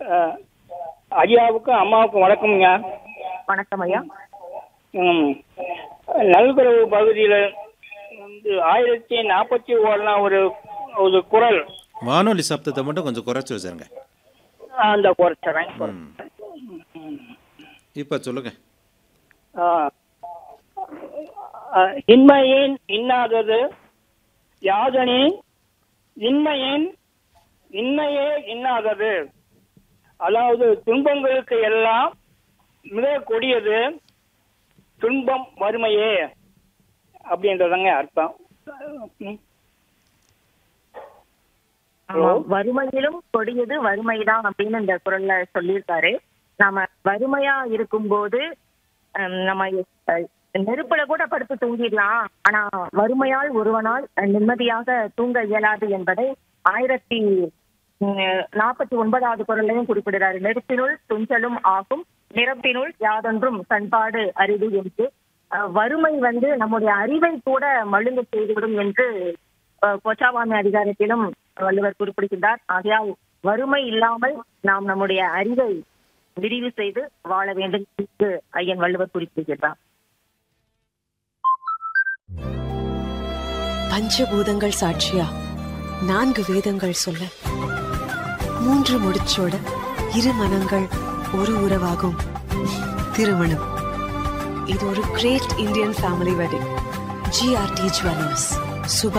அஹ், ஐயாவுக்கும் அம்மாவுக்கும் வணக்கம்ங்க வணக்கம் ஐயா ம். நல்குறவு பகுதியில் வந்து ஆயிரத்தி நாற்பத்தி ஓடலாம் ஒரு ஒரு குரல் வானொலி சப்தத்தை மட்டும் கொஞ்சம் குறைச்சி வச்சுருங்க அந்த குறைச்சிறேன் ம் இப்போ சொல்லுங்க இன்மையேன் இன்னாதது யாதனின் இன்மையேன் இன்மையே இன்னாதது அதாவது துன்பங்களுக்கு எல்லாம் மிக கொடியது துன்பம் வறுமையே அப்படின்றதாங்க அர்த்தம் ம். ஆமா, வறுமையிலும் கொடியது வறுமைதான் அப்படின்னு இந்த குரல்ல சொல்லியிருக்காரு நாம வறுமையா இருக்கும்போது ஹம், நம்ம அஹ், நெருப்புல கூட படுத்து தூங்கிடலாம் ஆனா வறுமையால் ஒருவனால் நிம்மதியாக தூங்க இயலாது என்பதை ஆயிரத்தி நாற்பத்தி ஒன்பதாவது குரல்லையும் குறிப்பிடுறாரு நெருப்பினுள் துஞ்சலும் ஆகும் நிறப்பினுள் யாதொன்றும் பண்பாடு அறிவு என்று அஹ், வறுமை வந்து நம்முடைய அறிவை கூட மழுங்க செய்துவிடும் என்று அஹ், கொச்சாவாமி அதிகாரத்திலும் வள்ளுவர் குறிப்பிடுகின்றார் ஆகையால் வறுமை இல்லாமல் நாம் நம்முடைய அறிவை விரிவு செய்து வாழ வேண்டும் என்று ஐயன் வள்ளுவர் குறிப்பிடுகின்றார் பஞ்சபூதங்கள் சாட்சியா நான்கு வேதங்கள் சொல்ல மூன்று முடிச்சோட இரு மனங்கள் ஒரு உறவாகும் திருமணம் இது ஒரு great Indian family wedding GRT Jewellers சுப